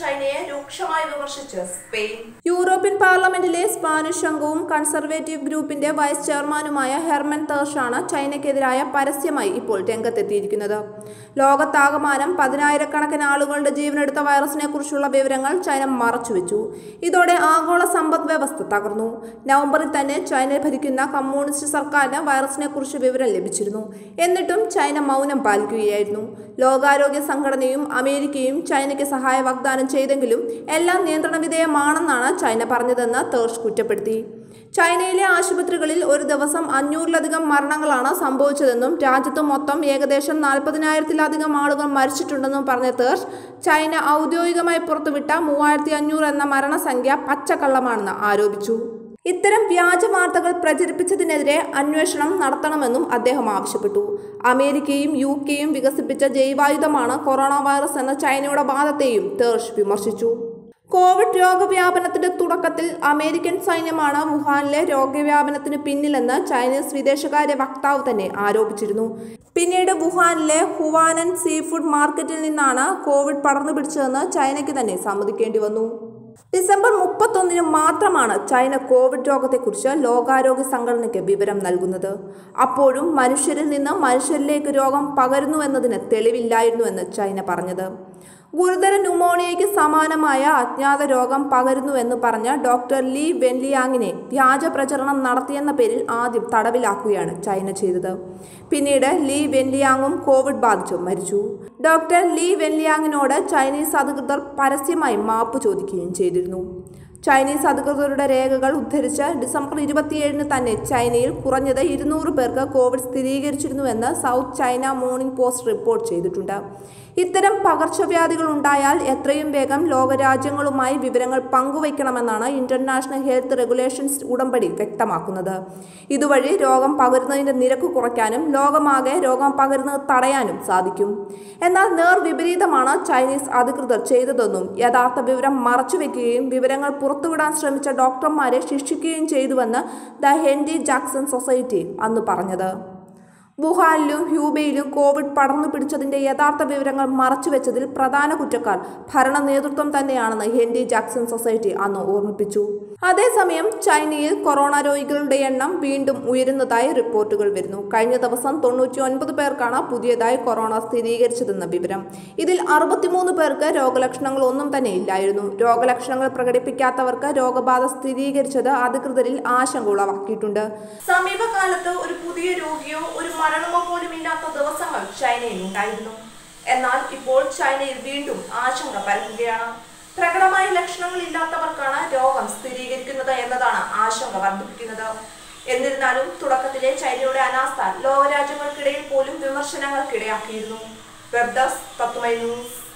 ചൈനയെ രൂക്ഷമായി വിമർശിച്ച് സ്പെയിൻ യൂറോപ്യൻ പാർലമെന്റിലെ സ്പാനിഷ് അംഗവും കൺസർവേറ്റീവ് ഗ്രൂപ്പിന്റെ വൈസ് ചെയർമാനുമായ ഹെർമൻ തേർഷാണ് ചൈനയ്ക്കെതിരായ പരസ്യമായി ഇപ്പോൾ രംഗത്തെത്തിയിരിക്കുന്നത് ലോകത്താകമാനം പതിനായിരക്കണക്കിന് ആളുകളുടെ ജീവനെടുത്ത വൈറസിനെ കുറിച്ചുള്ള വിവരങ്ങൾ ചൈന മറച്ചുവെച്ചു ഇതോടെ ആഗോള സമ്പദ് വ്യവസ്ഥ തകർന്നു നവംബറിൽ തന്നെ ചൈന ഭരിക്കുന്ന കമ്മ്യൂണിസ്റ്റ് സർക്കാരിന് വൈറസിനെ കുറിച്ച് വിവരം ലഭിച്ചിരുന്നു എന്നിട്ടും ചൈന മൗനം പാലിക്കുകയായിരുന്നു ലോകാരോഗ്യ സംഘടനയും അമേരിക്കയും ചൈനയ്ക്ക് സഹായ വാഗ്ദാനം ചെയ്തെങ്കിലും എല്ലാം നിയന്ത്രണ വിധേയമാണെന്നാണ് ചൈന പറഞ്ഞതെന്ന് തേർഷ് കുറ്റപ്പെടുത്തി ചൈനയിലെ ആശുപത്രികളിൽ ഒരു ദിവസം അഞ്ഞൂറിലധികം മരണങ്ങളാണ് സംഭവിച്ചതെന്നും രാജ്യത്ത് മൊത്തം ഏകദേശം നാൽപ്പതിനായിരത്തിലധികം ആളുകൾ മരിച്ചിട്ടുണ്ടെന്നും പറഞ്ഞ തേർഷ് ചൈന ഔദ്യോഗികമായി പുറത്തുവിട്ട മൂവായിരത്തി അഞ്ഞൂറ് എന്ന മരണസംഖ്യ പച്ചക്കള്ളമാണെന്ന് ആരോപിച്ചു ഇത്തരം വ്യാജ വാർത്തകൾ പ്രചരിപ്പിച്ചതിനെതിരെ അന്വേഷണം നടത്തണമെന്നും അദ്ദേഹം ആവശ്യപ്പെട്ടു അമേരിക്കയും യു കെയും വികസിപ്പിച്ച ജൈവായുധമാണ് കൊറോണ വൈറസ് എന്ന ചൈനയുടെ വാദത്തെയും തേർഷ് വിമർശിച്ചു കോവിഡ് രോഗവ്യാപനത്തിന്റെ തുടക്കത്തിൽ അമേരിക്കൻ സൈന്യമാണ് വുഹാനിലെ രോഗവ്യാപനത്തിന് പിന്നിലെന്ന് ചൈനീസ് വിദേശകാര്യ വക്താവ് തന്നെ ആരോപിച്ചിരുന്നു പിന്നീട് വുഹാനിലെ ഹുവാനൻ സീ ഫുഡ് മാർക്കറ്റിൽ നിന്നാണ് കോവിഡ് പടർന്നു പിടിച്ചതെന്ന് ചൈനയ്ക്ക് തന്നെ സമ്മതിക്കേണ്ടി വന്നു ഡിസംബർ മുപ്പത്തൊന്നിന് മാത്രമാണ് ചൈന കോവിഡ് രോഗത്തെക്കുറിച്ച് ലോകാരോഗ്യ സംഘടനയ്ക്ക് വിവരം നൽകുന്നത് അപ്പോഴും മനുഷ്യരിൽ നിന്ന് മനുഷ്യരിലേക്ക് രോഗം പകരുന്നുവെന്നതിന് തെളിവില്ലായിരുന്നുവെന്ന് ചൈന പറഞ്ഞത് ഗുരുതര ന്യൂമോണിയയ്ക്ക് സമാനമായ അജ്ഞാത രോഗം പകരുന്നുവെന്ന് പറഞ്ഞ ഡോക്ടർ ലീ വെൻലിയാങ്ങിനെ വ്യാജ പ്രചരണം നടത്തിയെന്ന പേരിൽ ആദ്യം തടവിലാക്കുകയാണ് ചൈന ചെയ്തത് പിന്നീട് ലീ വെൻലിയാങ്ങും കോവിഡ് ബാധിച്ചു മരിച്ചു ഡോക്ടർ ലീ വെൻലിയാങ്ങിനോട് ചൈനീസ് അധികൃതർ പരസ്യമായി മാപ്പ് ചോദിക്കുകയും ചെയ്തിരുന്നു ചൈനീസ് അധികൃതരുടെ രേഖകൾ ഉദ്ധരിച്ച് ഡിസംബർ ഇരുപത്തിയേഴിന് തന്നെ ചൈനയിൽ കുറഞ്ഞത് ഇരുന്നൂറ് പേർക്ക് കോവിഡ് സ്ഥിരീകരിച്ചിരുന്നുവെന്ന് South China Morning Post report ചെയ്തിട്ടുണ്ട് ഇത്തരം പകർച്ചവ്യാധികൾ ഉണ്ടായാൽ എത്രയും വേഗം ലോകരാജ്യങ്ങളുമായി വിവരങ്ങൾ പങ്കുവയ്ക്കണമെന്നാണ് ഇന്റർനാഷണൽ ഹെൽത്ത് റെഗുലേഷൻസ് ഉടമ്പടി വ്യക്തമാക്കുന്നത് ഇതുവഴി രോഗം പകരുന്നതിന്റെ നിരക്ക് കുറയ്ക്കാനും ലോകമാകെ രോഗം പകരുന്നത് തടയാനും സാധിക്കും എന്നാൽ നേർ വിപരീതമാണ് ചൈനീസ് അധികൃതർ ചെയ്തതെന്നും യഥാർത്ഥ വിവരം മറച്ചുവെക്കുകയും വിവരങ്ങൾ പുറത്തുവിടാൻ ശ്രമിച്ച ഡോക്ടർമാരെ ശിക്ഷിക്കുകയും ചെയ്തുവെന്ന് ദ ഹെൻറി ജാക്സൺ സൊസൈറ്റി അന്ന് പറഞ്ഞത് വുഹാനിലും ഹ്യൂബയിലും കോവിഡ് പടർന്നു പിടിച്ചതിന്റെ യഥാർത്ഥ വിവരങ്ങൾ മറച്ചുവെച്ചതിൽ പ്രധാന കുറ്റക്കാർ ഭരണ നേതൃത്വം തന്നെയാണെന്ന് ഹെൻറി ജാക്സൺ സൊസൈറ്റി അന്ന് ഓർമ്മിപ്പിച്ചു അതേസമയം ചൈനയിൽ കൊറോണ രോഗികളുടെ എണ്ണം വീണ്ടും ഉയരുന്നതായി റിപ്പോർട്ടുകൾ വരുന്നു കഴിഞ്ഞ ദിവസം തൊണ്ണൂറ്റി ഒൻപത് പേർക്കാണ് പുതിയതായി കൊറോണ സ്ഥിരീകരിച്ചതെന്ന വിവരം ഇതിൽ അറുപത്തിമൂന്ന് പേർക്ക് രോഗലക്ഷണങ്ങൾ ഒന്നും തന്നെ ഇല്ലായിരുന്നു രോഗലക്ഷണങ്ങൾ പ്രകടിപ്പിക്കാത്തവർക്ക് രോഗബാധ സ്ഥിരീകരിച്ചത് അധികൃതരിൽ ആശങ്ക ഉളവാക്കിയിട്ടുണ്ട് സമീപകാലത്ത് ഒരു പുതിയ രോഗിയോ ഒരു മരണമോ പോലും ഇല്ലാത്ത ദിവസങ്ങൾ ചൈനയിൽ ഉണ്ടായിരുന്നു എന്നാൽ ഇപ്പോൾ ചൈനയിൽ വീണ്ടും ആശങ്ക പരക്കുകയാണ് പ്രകടമായ ലക്ഷണങ്ങൾ ഇല്ലാത്തവർക്കാണ് രോഗം സ്ഥിരീകരിക്കുന്നത് എന്നതാണ് ആശങ്ക വർദ്ധിപ്പിക്കുന്നത് എന്നിരുന്നാലും തുടക്കത്തിലെ ചൈനയുടെ അനാസ്ഥ ലോകരാജ്യങ്ങൾക്കിടയിൽ പോലും വിമർശനങ്ങൾക്കിടയാക്കിയിരുന്നു വെബ് ഡെസ്ക് തത്വമൈ ന്യൂസ്